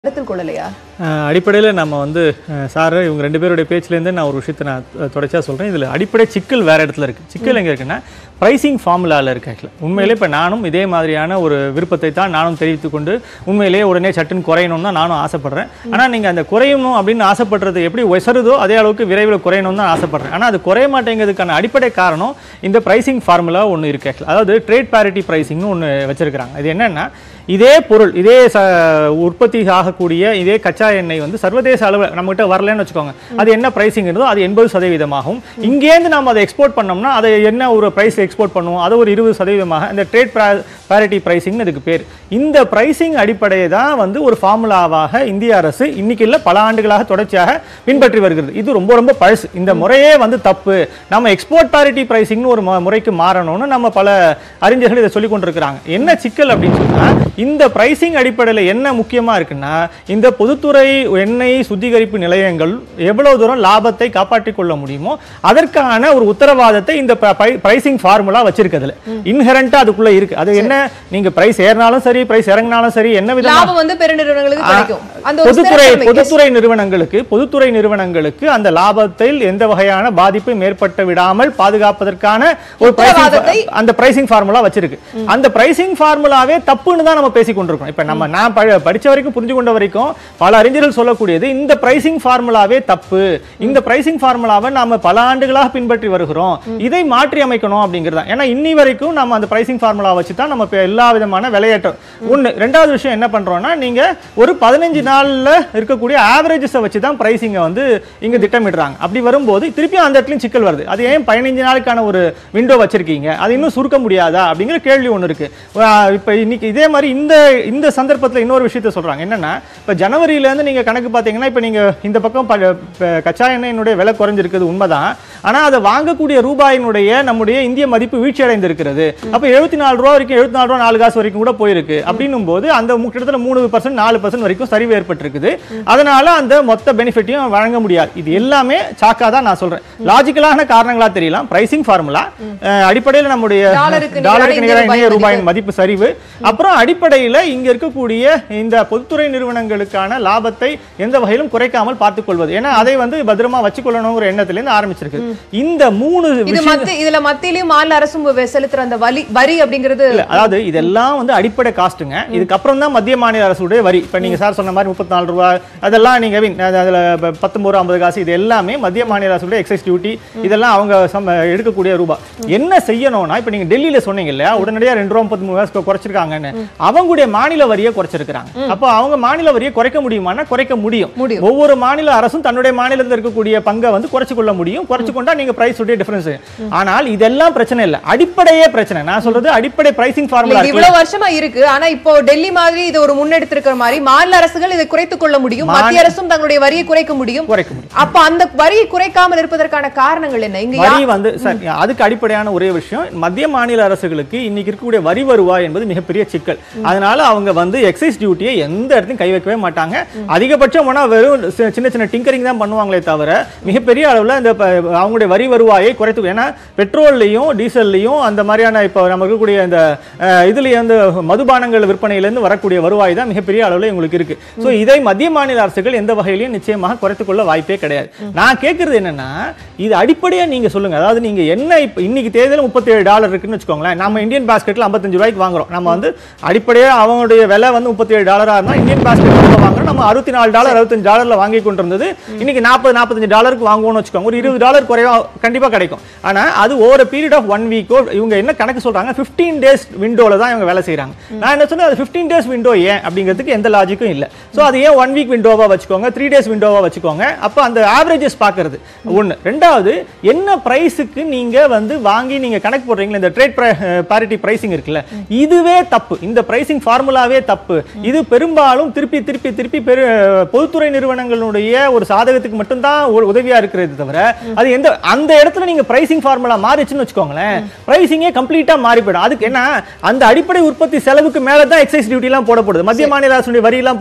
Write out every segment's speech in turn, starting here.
கருத்தில் கொள்ளலையா அடிப்படையில் நம்ம வந்து அஹ், சார் இவங்க ரெண்டு பேருடைய பேச்சுலேருந்து நான் ஒரு விஷயத்தை நான் தொடர்ச்சியாக சொல்கிறேன் இதில் அடிப்படை சிக்கல் வேறு இடத்துல இருக்குது சிக்கல் எங்கே இருக்குன்னா ப்ரைசிங் ஃபார்முலாவில் இருக்கு ஆக்சுவலாக உண்மையிலே இப்போ நானும் இதே மாதிரியான ஒரு விருப்பத்தை தான் நானும் தெரிவித்துக் கொண்டு உண்மையிலேயே உடனே சட்டுன்னு குறையணும்னு தான் நானும் ஆசைப்படுறேன் ஆனால் நீங்கள் அந்த குறையணும் அப்படின்னு ஆசைப்படுறது எப்படி உசருதோ அதே அளவுக்கு விரைவில் குறையணும்னு தான் ஆசைப்படுறேன் ஆனால் அது குறைய மாட்டேங்கிறதுக்கான அடிப்படை காரணம் இந்த ப்ரைசிங் ஃபார்முலா ஒன்று இருக்கு ஆக்சுவலாக அதாவது ட்ரேட் பேரிட்டி ப்ரைசிங்னு ஒன்று வச்சிருக்கிறாங்க இது என்னன்னா இதே பொருள் இதே ச உற்பத்தி ஆகக்கூடிய இதே கச்சா எண்ணெய் வந்து சர்வதேச அளவில் நம்மகிட்ட வரலன்னு வச்சுக்கோங்க அது என்ன பிரைசிங் இருந்தோ அது எண்பது சதவீதமாகும் இங்கேருந்து நம்ம அதை எக்ஸ்போர்ட் பண்ணோம்னா அதை என்ன ஒரு பிரைஸ் எக்ஸ்போர்ட் பண்ணுவோம் அதை ஒரு இருபது சதவீதமாக இந்த ட்ரேட் பேரிட்டி பிரைசிங்னு இதுக்கு பேர் இந்த பிரைசிங் அடிப்படையை தான் வந்து ஒரு ஃபார்முலாவாக இந்திய அரசு இன்னைக்கு இல்லை பல ஆண்டுகளாக தொடர்ச்சியாக பின்பற்றி வருகிறது இது ரொம்ப ரொம்ப பழசு இந்த முறையே வந்து தப்பு நம்ம எக்ஸ்போர்ட் பேரிட்டி பிரைசிங்னு ஒரு மு- முறைக்கு மாறணும்னு நம்ம பல அறிஞர்கள் இதை சொல்லி கொண்டிருக்கிறாங்க என்ன சிக்கல் அப்படின்னு சொன்னா இந்த பிரைசிங் அடிப்படையில் என்ன முக்கியமா இருக்குன்னா இந்த பொதுத்துறை எண்ணெய் சுத்திகரிப்பு நிலையங்கள் எவ்வளவு தூரம் லாபத்தை காப்பாற்றிக் கொள்ள முடியுமோ அதற்கான ஒரு உத்தரவாதத்தை இந்த பிரைசிங் ஃபார்முலா வச்சிருக்கிறதுல இன்ஹெரண்டா அதுக்குள்ள இருக்கு அது என்ன நீங்க பிரைஸ் ஏறினாலும் சரி பிரைஸ் இறங்கினாலும் சரி என்ன விதமான லாபம் வந்து பெருநிறுவனங்களுக்கு கிடைக்கும் அந்த ஒரு பொதுத்துறை ஸ்திரத்தன்மை. பொதுத்துறை நிறுவனங்களுக்கு பொதுத்துறை நிறுவனங்களுக்கு அந்த லாபத்தில் எந்த வகையான பாதிப்பும் ஏற்பட்டு விடாமல் பாதுகாப்பதற்கான ஒரு pricing- உத்தரவாதத்தை- அந்த பிரைசிங் ஃபார்முலா வச்சிருக்கு அந்த பிரைசிங் ஃபார்முலாவே தப்புன்னு தான் நம்ம பேசி கொண்டிருக்கோம் இப்ப நம்ம நான் ப- படிச்ச வரைக்கும் புரிஞ்சு கொண்ட வரைக்கும் பல அறிஞர்கள் சொல்லக்கூடியது இந்த பிரைசிங் ஃபார்முலாவே தப்பு இந்த பிரைசிங் ஃபார்முலாவை நாம பல ஆண்டுகளாக பின்பற்றி வருகிறோம் இதை மாற்றி அமைக்கணும் அப்படிங்கிறது ஏன்னா இன்னி வரைக்கும் நம்ம அந்த பிரைசிங் ஃபார்முலா வச்சு தான் நம்ம இப்ப எல்லா விதமான விலையேற்றம் ஒண்ணு ரெண்டாவது விஷயம் என்ன பண்றோம்னா நீங்க ஒரு பதினஞ்சு நாள்ல இருக்கக்கூடிய ஆவரேஜஸை வச்சு தான் பிரைசிங்கை வந்து இங்க திட்டமிடுறாங்க அப்படி வரும்போது திருப்பியும் அந்த இடத்துலயும் சிக்கல் வருது அது ஏன் பதினஞ்சு நாளுக்கான ஒரு விண்டோ வச்சிருக்கீங்க அது இன்னும் சுருக்க முடியாதா அப்படிங்கிற கேள்வி ஒன்று இருக்கு ஆஹ் இப்ப இன்னைக்கு இதே மாதிரி இந்த இந்த சந்தர்ப்பத்தில் இன்னொரு விஷயத்த சொல்றாங்க என்னன்னா இப்ப ஜனவரியில இருந்து நீங்க கணக்கு பார்த்தீங்கன்னா இப்ப நீங்க இந்த பக்கம் ப- ப- கச்சா எண்ணெயினுடைய விலை குறைஞ்சிருக்குது உண்மைதான் ஆனா அதை வாங்கக்கூடிய ரூபாயினுடைய நம்முடைய இந்திய மதிப்பு வீழ்ச்சி அடைந்திருக்கிறது அப்ப எழுபத்தி நாலு ரூபா வரைக்கும் எழுபத்தி நாலு ரூபா நாலு காசு வரைக்கும் கூட போயிருக்கு அப்படின்னும் போது அந்த மு- கிட்டத்தட்ட மூணு பர்சன்ட் நாலு பர்சன்ட் வரைக்கும் சரிவு ஏற்பட்டிருக்குது அதனால அந்த மொத்த பெனிஃபிட்டையும் வழங்க முடியாது இது எல்லாமே சாக்கா தான் நான் சொல்றேன் லாஜிக்கலான காரணங்களா தெரியலாம் பிரைசிங் ஃபார்முலா அடிப்படையில் நம்முடைய டாலருக்கு டாலருக்கு நிகரான நிகரான இந்திய இந்திய ரூபாய் ரூபாயின் மதிப்பு சரிவு அப்புறம் அடிப்படையில இங்க இருக்கக்கூடிய இந்த பொதுத்துறை நிறுவனங்களுக்கான லாபத்தை எந்த வகையிலும் குறைக்காமல் பார்த்துக் கொள்வது ஏன்னா அதை வந்து பத்திரமா வச்சுக்கொள்ளணுங்கிற எண்ணத்துல இருந்து ஆரம்பிச்சிருக்கு இந்த மூணு இது விஷயம் மத்தி இதுல மத்தியிலயும் மாநில அரசும் வெ- செலுத்துற அந்த வரி வரி அப்படிங்கிறது இல்ல அதாவது இதெல்லாம் வந்து அடிப்படை காஸ்ட்டுங்க இதுக்கப்புறம் தான் மத்திய மாநில அரசுடைய வரி இப்ப நீங்க சார் சொன்ன மாதிரி முப்பத்தி நாலு ரூபாய் அதெல்லாம் நீங்க win. அது- அதுல ப- பத்தொன்பது ரூபா ஐம்பது காசு இது எல்லாமே மத்திய மாநில அரசுடைய எக்ஸைஸ் டியூட்டி இதெல்லாம் அவங்க சம- எடுக்கக்கூடிய ரூபாய் என்ன செய்யணும்னா இப்ப நீங்க டெல்லியில சொன்னீங்க இல்லையா உடனடியா ரெண்டு ரூபா முப்பத்தி மூணு காசு குறைச்சிருக்காங்கன்னு அவங்களுடைய மாநில வரியை குறைச்சிருக்காங்க அப்போ அவங்க மாநில வரியை குறைக்க முடியுமானா குறைக்க முடியும் முடியும். ஒவ்வொரு மாநில அரசும் தன்னுடைய மாநிலத்தில் இருக்கக்கூடிய பங்கை வந்து குறைச்சு கொள்ள முடியும் குறைச்சு கொண்டா நீங்க பிரைஸ் உடைய டிஃபரன்ஸ் ஆனால் இதெல்லாம் பிரச்சனை இல்ல அடிப்படையே பிரச்சனை நான் சொல்றது அடிப்படை பிரைசிங் இல்ல, ஃபார்முலா இது இவ்வளவு வருஷமா இருக்கு ஆனா இப்போ டெல்லி மாதிரி இது ஒரு முன்னெடுத்திருக்கிற மாதிரி மாநில அரசுகள் இதை குறைத்துக் கொள்ள முடியும் மாநில- மத்திய அரசும் தங்களுடைய வரியை குறைக்க முடியும் குறைக்க முடியும் அப்ப அந்த வரியை குறைக்காமல் இருப்பதற்கான காரணங்கள் என்ன இங்க யா- வரி வந்து சார் அதுக்கு அடிப்படையான ஒரே விஷயம் மத்திய மாநில அரசுகளுக்கு இன்னைக்கு இருக்கக்கூடிய வரி வருவாய் என்பது மிகப்பெரிய சிக்கல் அதனால அவங்க வந்து எக்ஸைஸ் டியூட்டியை எந்த இடத்துலையும் கை வைக்கவே மாட்டாங்க அதிகபட்சம் போனா வெறும் சி- சின்ன சின்ன டிங்கரிங் தான் பண்ணுவாங்களே தவிர மிகப்பெரிய அளவுல இந்த ப- அவங்களுடைய வரி வருவாயை குறைத்து ஏன்னா பெட்ரோல்லையும் டீசல்லையும் அந்த மாதிரியான இப்போ நம்ம இருக்கக்கூடிய இந்த அஹ், இதுலயும் வந்து மதுபானங்கள் விற்பனையிலேருந்து வரக்கூடிய வருவாய் தான் மிகப்பெரிய அளவுல உங்களுக்கு இருக்கு ஸோ இதை மத்திய மாநில அரசுகள் எந்த வகையிலையும் நிச்சயமாக குறைத்துக் கொள்ள வாய்ப்பே கிடையாது நான் கேட்கறது என்னன்னா இது அடிப்படையா நீங்க சொல்லுங்க அதாவது நீங்க என்ன இப்போ இன்னைக்கு தேதியில முப்பத்தி ஏழு டாலர் இருக்குன்னு வச்சுக்கோங்களேன் நம்ம இந்தியன் பாஸ்கெட்ல 55 ரூபாய்க்கு வாங்குறோம் நம்ம வந்து அடிப்படையா அவங்களுடைய விலை வந்து முப்பத்தி ஏழு டாலரா இருந்தா இந்தியன் பாஸ்கெட் வாங்குறோம் நம்ம அறுபத்தி நாலு டாலர் அறுபத்தஞ்சு டாலர்ல வாங்கி கொண்டிருந்தது இன்னைக்கு நாற்பது நாற்பத்தஞ்சு டாலருக்கு வாங்குவோம்னு வச்சுக்கோங்க ஒரு இருபது டாலர் குறைவா கண்டிப்பா கிடைக்கும் ஆனா அது ஓவர் பீரியட் ஆஃப் ஒன் வீக்கோ இவங்க என்ன கணக்கு சொல்றாங்க 15 டேஸ் விண்டோல தான் இவங்க வேலை செய்றாங்க நான் என்ன சொன்னேன் அது 15 டேஸ் விண்டோ ஏன் அப்படிங்கிறதுக்கு எந்த லாஜிக்கும் இல்ல சோ அது ஏன் ஒன் வீக் விண்டோவா வச்சுக்கோங்க த்ரீ டேஸ் விண்டோவா வச்சுக்கோங்க அப்ப அந்த ஆவரேஜஸ் பாக்குறது ஒண்ணு ரெண்டாவது என்ன பிரைஸுக்கு நீங்க வந்து வாங்கி நீங்க கணக்கு போடுறீங்களா இந்த ட்ரேட் பாரிட்டி பிரைசிங் இருக்குல்ல இதுவே தப்பு இந்த பிரைசிங் ஃபார்முலாவே தப்பு இது பெரும்பாலும் திருப்பி திருப்பி திருப்பி பெரு பொதுத்துறை நிறுவனங்களுடைய ஒரு சாதகத்துக்கு மட்டும்தான் ஒரு உதவியா இருக்கிறது தவிர அது எந்த அந்த இடத்துல நீங்க பிரைசிங் ஃபார்முலா மாறிச்சுன்னு வச்சுக்கோங்களேன் பிரைசிங்கே கம்ப்ளீட்டா மாறி போயிடும் அதுக்கு என்ன அந்த அடிப்படை உற்பத்தி செலவுக்கு மேல தான் எக்ஸைஸ் டியூட்டி எல்லாம் போடப்படுது மத்திய மாநில அரசுடைய வரி எல்லாம் போடப்படுது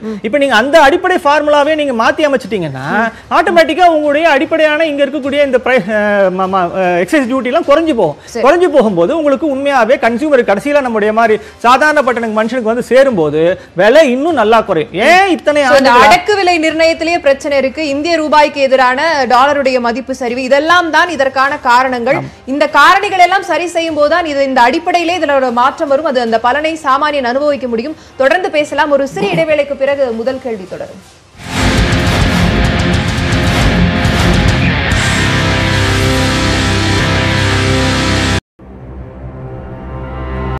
இப்போ நீங்க அந்த அடிப்படை ஃபார்முலாவே நீங்க மாத்தி அமைச்சிட்டீங்கன்னா ஆட்டோமேட்டிக்கா உங்களுடைய அடிப்படையான இங்க இருக்கக்கூடிய இந்த எக்ஸைஸ் டியூட்டி எல்லாம் குறைஞ்சு போகும் சரி. குறைஞ்சு போகும்போது உங்களுக்கு உண்மையாவே கன்சியூமர் கடைசியில நம்முடைய மாதிரி சாதாரணப்பட்ட மனுஷனுக்கு வந்து சேரும்போது விலை இன்னும் நல்லா குறையும் ஏன் இத்தனை So, இந்த ஆண்டுகளா- அடக்கு விலை நிர்ணயத்திலேயே பிரச்சனை இருக்கு இந்திய ரூபாய்க்கு எதிரான டாலருடைய மதிப்பு சரிவு இதெல்லாம் தான் இதற்கான காரணங்கள் இந்த காரணிகள் எல்லாம் சரி செய்யும் போதுதான் இது இந்த அடிப்படையிலே இதனோட மாற்றம் வரும் அது அந்த பலனை சாமானியன் அனுபவிக்க முடியும் தொடர்ந்து பேசலாம் ஒரு சிறிய இடைவேளைக்கு பிறகு முதல் கேள்வி தொடரும்